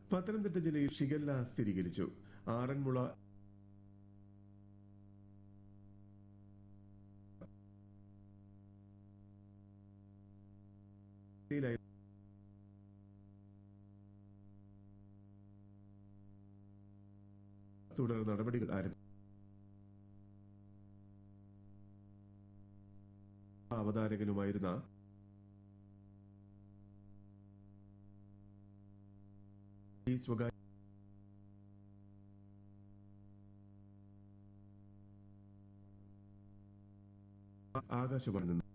പത്തനംതിട്ട ജില്ലയിൽ ഷിഗല്ല സ്ഥിരീകരിച്ചു ആറന്മുള യിലായി- തുടർ നടപടികൾ ആരംഭിച്ചു അവതാരകനുമായിരുന്ന ഈ സ്വകാര്യ ആകാശവാണി നിന്ന്